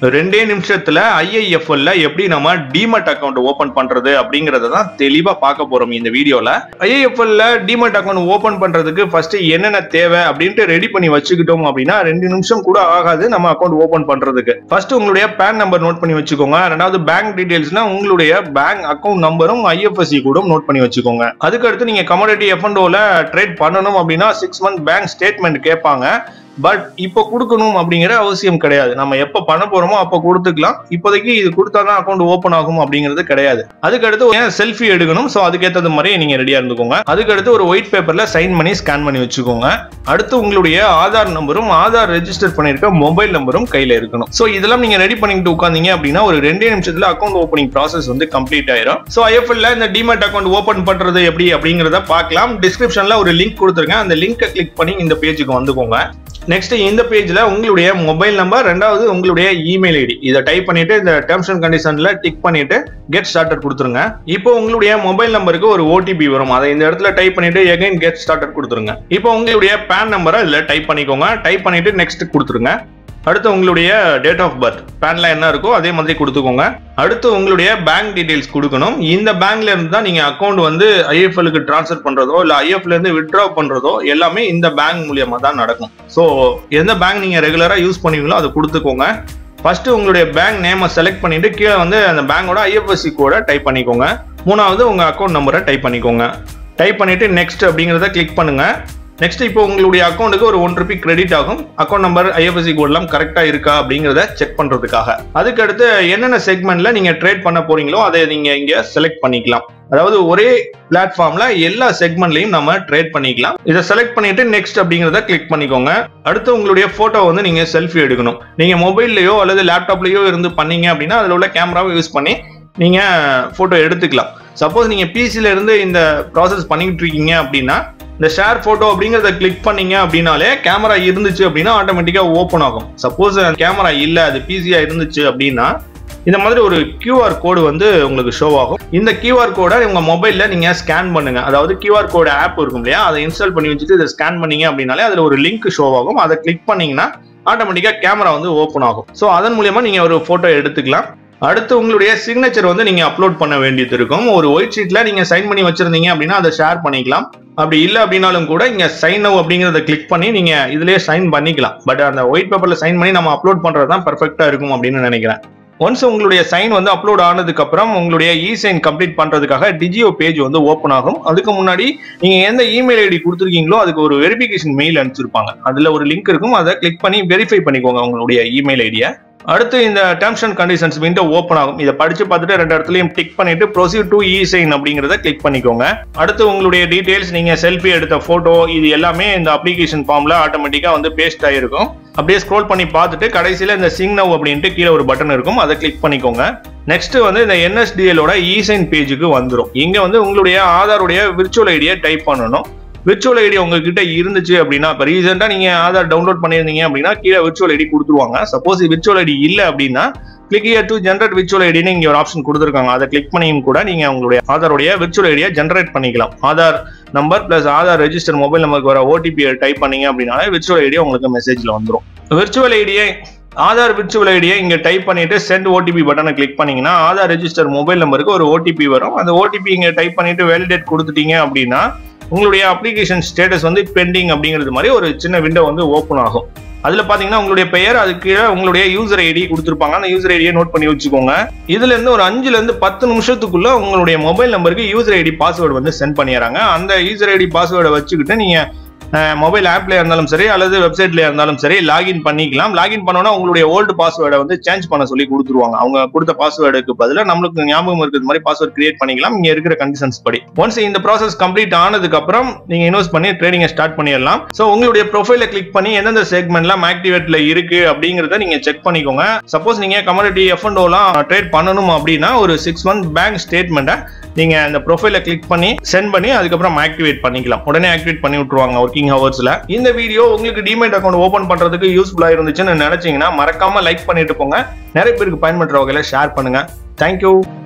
ரெண்டே நிமிஷத்துல ஐஐஎஃப்எல்ல எப்படி நம்ம டிமட் அக்கௌண்ட் ஓபன் பண்றது அப்படிங்கறத தான் தெளிவா பார்க்க போறோம் இந்த வீடியோல ஐஐஎஃப்எல்ல டிமட் அக்கௌண்ட் ஓபன் பண்றதுக்கு ஃபர்ஸ்ட் என்னென்ன தேவை அப்படின்ட்டு ரெடி பண்ணி வச்சுக்கிட்டோம் அப்படின்னா ரெண்டு நிமிஷம் கூட ஆகாது நம்ம அக்கௌண்ட் ஓபன் பண்றதுக்கு ஃபர்ஸ்ட் உங்களுடைய பேன் நம்பர் நோட் பண்ணி வச்சுக்கோங்க ரெண்டாவது பேங்க் டீடைல்ஸ்னா உங்களுடைய பேங்க் அக்கௌண்ட் நம்பரும் ஐஎஃப்எஸ்சி கூட நோட் பண்ணி வச்சுக்கோங்க அதுக்கு அடுத்து நீங்க கமோடிட்டி எஃப்என்டோல ட்ரேட் பண்ணணும் அப்படின்னா சிக்ஸ் மந்த் பேங்க் ஸ்டேட்மெண்ட் கேட்பாங்க பட் இப்போ கொடுக்கணும் அப்படிங்கிற அவசியம் கிடையாது நம்ம எப்போ பண்ண போறோமோ அப்போ கொடுத்துக்கலாம் இப்போதைக்கு இது கொடுத்தாதான் அக்கௌண்ட் ஓப்பன் ஆகும் அப்படிங்கிறது கிடையாது அதுக்கு அடுத்து ஏன் செல்ஃபி எடுக்கணும் ஸோ அதுக்கேற்றது மாதிரி நீங்க ரெடியா இருந்துக்கோங்க அதுக்கு அடுத்து ஒரு ஒயிட் பேப்பர்ல சைன் பண்ணி ஸ்கேன் பண்ணி வச்சுக்கோங்க அடுத்து உங்களுடைய ஆதார் நம்பரும் ஆதார் ரெஜிஸ்டர் பண்ணிருக்க மொபைல் நம்பரும் கையில இருக்கணும் ஸோ இதெல்லாம் நீங்க ரெடி பண்ணிட்டு உட்காந்தீங்க அப்படின்னா ஒரு ரெண்டே நிமிஷத்துல அக்கௌண்ட் ஓப்பனிங் ப்ராசஸ் வந்து கம்ப்ளீட் ஆயிரும் ஸோ ஐஎஃப்எல்ல இந்த டிமெட் அக்கௌண்ட் ஓப்பன் பண்றது எப்படி அப்படிங்கிறத பார்க்கலாம் டிஸ்கிரிப்ஷன்ல ஒரு லிங்க் கொடுத்துருக்கேன் அந்த லிங்கை கிளிக் பண்ணி இந்த பேஜுக்கு வந்துக்கோங்க நெக்ஸ்ட் இந்த பேஜ்ல உங்களுடைய மொபைல் நம்பர் ரெண்டாவது உங்களுடைய இமெயில் ஐடி இதை டைப் பண்ணிட்டு இந்த டேர்ம்ஸ் அண்ட் கண்டிஷன்ல டிக் பண்ணிட்டு கெட் ஸ்டார்டட் கொடுத்துருங்க இப்போ உங்களுடைய மொபைல் நம்பருக்கு ஒரு ஓடிபி வரும் அதை இந்த இடத்துல டைப் பண்ணிட்டு எகைன் கெட் ஸ்டார்டட் கொடுத்துருங்க இப்போ உங்களுடைய பேன் நம்பரை இதுல டைப் பண்ணிக்கோங்க டைப் பண்ணிட்டு நெக்ஸ்ட் கொடுத்துருங்க அடுத்து உங்களுடைய டேட் ஆஃப் பர்த் பேன்ல என்ன இருக்கோ அதே மாதிரி கொடுத்துக்கோங்க அடுத்து உங்களுடைய பேங்க் டீடைல்ஸ் கொடுக்கணும் இந்த பேங்க்ல இருந்து தான் நீங்க அக்கௌண்ட் வந்து ஐஎஃப்எலுக்கு ட்ரான்ஸ்ஃபர் பண்றதோ இல்ல ஐஎஃப்ல இருந்து வித்ட்ரா பண்றதோ எல்லாமே இந்த பேங்க் மூலியமா தான் நடக்கும் ஸோ எந்த பேங்க் நீங்க ரெகுலரா யூஸ் பண்ணுவீங்களோ அதை கொடுத்துக்கோங்க ஃபர்ஸ்ட் உங்களுடைய பேங்க் நேமை செலக்ட் பண்ணிட்டு கீழே வந்து அந்த பேங்கோட ஐஎஃப்எஸ்சி கோடை டைப் பண்ணிக்கோங்க மூணாவது உங்க அக்கௌண்ட் நம்பரை டைப் பண்ணிக்கோங்க டைப் பண்ணிட்டு நெக்ஸ்ட் அப்படிங்கிறத கிளிக் பண்ணுங்க நெக்ஸ்ட் இப்போ உங்களுடைய அக்கௌண்ட்டுக்கு ஒரு ஒன் ருபி கிரெடிட் ஆகும் அக்கௌண்ட் நம்பர் ஐஎஃப்எஸ்சி கோட் எல்லாம் கரெக்டா இருக்கா அப்படிங்கிறத செக் பண்றதுக்காக அதுக்கு அடுத்து என்னென்ன செக்மெண்ட்ல நீங்க ட்ரேட் பண்ண போறீங்களோ அதை நீங்க இங்க செலக்ட் பண்ணிக்கலாம் அதாவது ஒரே பிளாட்ஃபார்ம்ல எல்லா செக்மெண்ட்லயும் நம்ம ட்ரேட் பண்ணிக்கலாம் இதை செலக்ட் பண்ணிட்டு நெக்ஸ்ட் அப்படிங்கிறத கிளிக் பண்ணிக்கோங்க அடுத்து உங்களுடைய போட்டோ வந்து நீங்க செல்ஃபி எடுக்கணும் நீங்க மொபைல்லையோ அல்லது லேப்டாப்லயோ இருந்து பண்ணீங்க அப்படின்னா அதுல உள்ள கேமராவை யூஸ் பண்ணி நீங்க போட்டோ எடுத்துக்கலாம் சப்போஸ் நீங்க பிசில இருந்து இந்த ப்ராசஸ் பண்ணிட்டு இருக்கீங்க அப்படின்னா இந்த ஷேர் போட்டோ அப்படிங்கறத கிளிக் பண்ணீங்க அப்படின்னாலே கேமரா இருந்துச்சு அப்படின்னா ஆட்டோமேட்டிக்கா ஓப்பன் ஆகும் சப்போஸ் கேமரா இல்ல அது பிசியா இருந்துச்சு அப்படின்னா இந்த மாதிரி ஒரு கியூஆர் கோடு வந்து உங்களுக்கு ஷோ ஆகும் இந்த கியூஆர் கோடை உங்க மொபைல்ல நீங்க ஸ்கேன் பண்ணுங்க அதாவது கியூஆர் கோடு ஆப் இருக்கும் இல்லையா அதை இன்ஸ்டால் பண்ணி வச்சுட்டு இதை ஸ்கேன் பண்ணீங்க அப்படின்னாலே அதுல ஒரு லிங்க் ஷோ ஆகும் அதை கிளிக் பண்ணீங்கன்னா ஆட்டோமேட்டிக்கா கேமரா வந்து ஓப்பன் ஆகும் ஸோ அதன் மூலியமா நீங்க ஒரு போட்டோ எடுத்துக்கலாம் அடுத்து உங்களுடைய சிக்னேச்சர் வந்து நீங்க அப்லோட் பண்ண வேண்டியது இருக்கும் ஒரு ஒயிட் ஷீட்ல நீங்க சைன் பண்ணி வச்சிருந்தீங்க அப்படின்னா அதை ஷேர் பண்ணிக்கலாம் அப்படி இல்லை அப்படின்னாலும் கூட இங்க சைன் நவ் அப்படிங்கறத கிளிக் பண்ணி நீங்க இதுலயே சைன் பண்ணிக்கலாம் பட் அந்த ஒயிட் பேப்பர்ல சைன் பண்ணி நம்ம அப்லோட் பண்றது தான் பெர்ஃபெக்டா இருக்கும் அப்படின்னு நினைக்கிறேன் ஒன்ஸ் உங்களுடைய சைன் வந்து அப்லோட் ஆனதுக்கு அப்புறம் உங்களுடைய இ சைன் கம்ப்ளீட் பண்றதுக்காக டிஜியோ பேஜ் வந்து ஓப்பன் ஆகும் அதுக்கு முன்னாடி நீங்க எந்த இமெயில் ஐடி கொடுத்துருக்கீங்களோ அதுக்கு ஒரு வெரிஃபிகேஷன் மெயில் அனுப்பிச்சிருப்பாங்க அதுல ஒரு லிங்க் இருக்கும் அதை கிளிக் பண்ணி வெரிஃபை பண்ணிக்கோங்க உங்களுடைய இமெயில் ஐடியை அடுத்து இந்த terms and conditions window open ஆகும் இதை படிச்சு பார்த்துட்டு ரெண்டு இடத்துலயும் டிக் பண்ணிட்டு ப்ரொசீட் டு இ சைன் அப்படிங்கறத கிளிக் பண்ணிக்கோங்க அடுத்து உங்களுடைய டீடைல்ஸ் நீங்க செல்ஃபி எடுத்த போட்டோ இது எல்லாமே இந்த அப்ளிகேஷன் ஃபார்ம்ல ஆட்டோமேட்டிக்கா வந்து பேஸ்ட் ஆயிருக்கும் அப்படியே ஸ்க்ரோல் பண்ணி பார்த்துட்டு கடைசியில இந்த சிங் நவ் அப்படின்ட்டு கீழே ஒரு பட்டன் இருக்கும் அதை கிளிக் பண்ணிக்கோங்க நெக்ஸ்ட் வந்து இந்த என்எஸ்டிஎலோட இ சைன் பேஜுக்கு வந்துடும் இங்க வந்து உங்களுடைய ஆதாருடைய விர்ச்சுவல் ஐடியை டைப் பண்ணணும் விர்ச்சுவல் ஐடி உங்ககிட்ட இருந்துச்சு அப்படின்னா இப்போ ரீசெண்டாக நீங்கள் ஆதார் டவுன்லோட் பண்ணியிருந்தீங்க அப்படின்னா கீழே விர்ச்சுவல் ஐடி கொடுத்துருவாங்க சப்போஸ் விர்ச்சுவல் ஐடி இல்லை அப்படின்னா click here to generate virtual ஐடின்னு இங்கே ஒரு ஆப்ஷன் கொடுத்துருக்காங்க அதை கிளிக் பண்ணியும் கூட நீங்கள் உங்களுடைய ஆதாருடைய விர்ச்சுவல் ஐடியை ஜென்ரேட் பண்ணிக்கலாம் Aadhaar number plus Aadhaar register mobile நம்பருக்கு வர ஓடிபி டைப் பண்ணீங்க அப்படின்னாலே விர்ச்சுவல் ஐடியா உங்களுக்கு மெசேஜில் வந்துடும் விர்ச்சுவல் ஐடியை ஆதார் விர்ச்சுவல் ஐடியை இங்க டைப் பண்ணிட்டு சென்ட் ஓடிபி பட்டனை கிளிக் பண்ணீங்கன்னா ஆதார் ரெஜிஸ்டர் மொபைல் நம்பருக்கு ஒரு ஓடிபி வரும் அந்த ஓடிபி இங்க டைப் பண்ணிட்டு வேலிடேட் கொடுத்துட்டீங்க அப்படின்னா உங்களுடைய அப்ளிகேஷன் ஸ்டேட்டஸ் வந்து பெண்டிங் அப்படிங்கிறது மாதிரி ஒரு சின்ன விண்டோ வந்து ஓப்பன் ஆகும் அதுல பாத்தீங்கன்னா உங்களுடைய பெயர் அதுக்கு கீழே உங்களுடைய யூசர் ஐடி கொடுத்துருப்பாங்க அந்த யூசர் ஐடியை நோட் பண்ணி வச்சுக்கோங்க இதுல இருந்து ஒரு அஞ்சுல இருந்து பத்து நிமிஷத்துக்குள்ள உங்களுடைய மொபைல் நம்பருக்கு யூசர் ஐடி பாஸ்வேர்டு வந்து சென்ட் பண்ணிடுறாங்க அந்த யூசர் ஐடி பாஸ்வேர்டை வச்சுக்கிட்டு நீங்க மொபைல் ஆப்ல இருந்தாலும் சரி அல்லது வெப்சைட்ல இருந்தாலும் சரி லாகின் பண்ணிக்கலாம் லாகின் பண்ணோன்னா உங்களுடைய ஓல்டு பாஸ்வேர்டை வந்து சேஞ்ச் பண்ண சொல்லி கொடுத்துருவாங்க அவங்க கொடுத்த பாஸ்வேர்டுக்கு பதிலாக நம்மளுக்கு ஞாபகம் இருக்கிறது மாதிரி பாஸ்வேர்ட் கிரியேட் பண்ணிக்கலாம் இங்க இருக்கிற கண்டிஷன்ஸ் படி ஒன்ஸ் இந்த ப்ராசஸ் கம்ப்ளீட் ஆனதுக்கு அப்புறம் நீங்க இன்வெஸ்ட் பண்ணி ட்ரேடிங்கை ஸ்டார்ட் பண்ணிடலாம் ஸோ உங்களுடைய ப்ரொஃபைல கிளிக் பண்ணி எந்தெந்த செக்மெண்ட்லாம் ஆக்டிவேட்ல இருக்கு அப்படிங்கறத நீங்க செக் பண்ணிக்கோங்க சப்போஸ் நீங்க கமோடிட்டி எஃப் அண்ட் ட்ரேட் பண்ணணும் அப்படின்னா ஒரு சிக்ஸ் மந்த் பேங்க் ஸ்டேட்மெண்ட்டை நீங்க அந்த ப்ரொஃபைல கிளிக் பண்ணி சென்ட் பண்ணி அதுக்கப்புறம் ஆக்டிவேட் பண்ணிக்கலாம் உடனே ஆக்டிவேட் பண்ணி விட்டுருவாங்க ஒர்க்கிங் ஹவர்ஸ்ல இந்த வீடியோ உங்களுக்கு டிமேட் அக்கௌண்ட் ஓபன் பண்றதுக்கு யூஸ்ஃபுல்லா இருந்துச்சுன்னு நினைச்சீங்கன்னா மறக்காம லைக் பண்ணிட்டு போங்க நிறைய பேருக்கு பயன்படுற வகையில ஷேர் பண்ணுங்க தேங்க்யூ